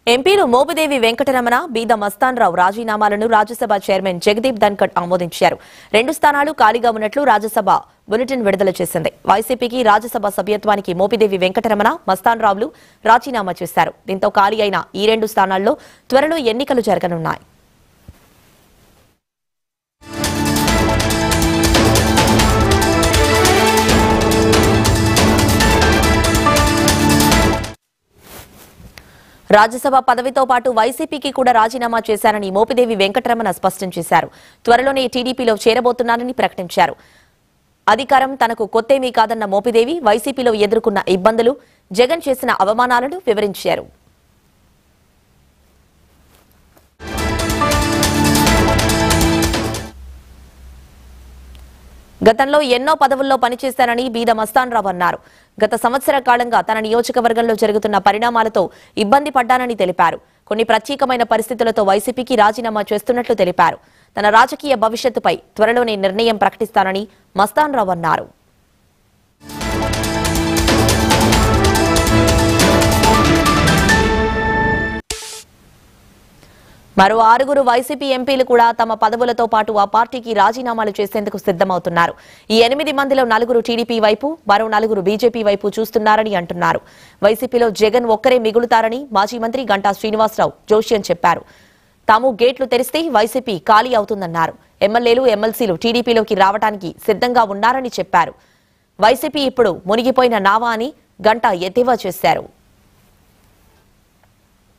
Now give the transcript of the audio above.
ఎంపీలు మోపిదేవి వెంకటరమణ బీద మస్తాన్రావు రాజీనామాలను రాజ్యసభ చైర్మన్ జగదీప్ ధన్కడ్ ఆమోదించారు రెండు స్థానాలు ఖాళీగా ఉన్నట్లు రాజ్యసభ బులెటిన్ విడుదల చేసింది వైసీపీకి రాజ్యసభ సభ్యత్వానికి మోపిదేవి వెంకటరమణ మస్తాన్రావులు రాజీనామా చేశారు దీంతో ఖాళీ అయిన ఈ రెండు స్థానాల్లో త్వరలో ఎన్నికలు జరగనున్నాయి రాజ్యసభ పదవితో పాటు వైసీపీకి కూడా రాజీనామా చేశారని మోపిదేవి వెంకటరమణ స్పష్టం చేశారు త్వరలోనే టీడీపీలో చేరబోతున్నారని ప్రకటించారు అధికారం తనకు కొత్తేమీ కాదన్న మోపిదేవి వైసీపీలో ఎదుర్కొన్న ఇబ్బందులు జగన్ చేసిన అవమానాలను వివరించారు గతంలో ఎన్నో పదవుల్లో పనిచేశానని బీద మస్తాన్రావు అన్నారు గత సంవత్సర కాలంగా తన నియోజకవర్గంలో జరుగుతున్న పరిణామాలతో ఇబ్బంది పడ్డానని తెలిపారు కొన్ని ప్రత్యేకమైన పరిస్థితులతో వైసీపీకి రాజీనామా చేస్తున్నట్లు తెలిపారు తన రాజకీయ భవిష్యత్తుపై త్వరలోనే నిర్ణయం ప్రకటిస్తానని మస్తాన్రావు అన్నారు మరో ఆరుగురు వైసీపీ ఎంపీలు కూడా తమ పదవులతో పాటు ఆ పార్టీకి రాజీనామాలు చేసేందుకు సిద్దమవుతున్నారు ఈ ఎనిమిది మందిలో నలుగురు టీడీపీ వైపు మరో నలుగురు బీజేపీ వైపు చూస్తున్నారని అంటున్నారు వైసీపీలో జగన్ ఒక్కరే మిగులుతారని మాజీ మంత్రి గంటా శ్రీనివాసరావు జోష్యం చెప్పారు తాము గేట్లు తెరిస్తే వైసీపీ ఖాళీ అవుతుందన్నారు ఎమ్మెల్యేలు ఎమ్మెల్సీలు టీడీపీలోకి రావడానికి సిద్ధంగా ఉన్నారని చెప్పారు వైసీపీ ఇప్పుడు మునిగిపోయిన నావా అని గంటా ఎద్దేవా చేశారు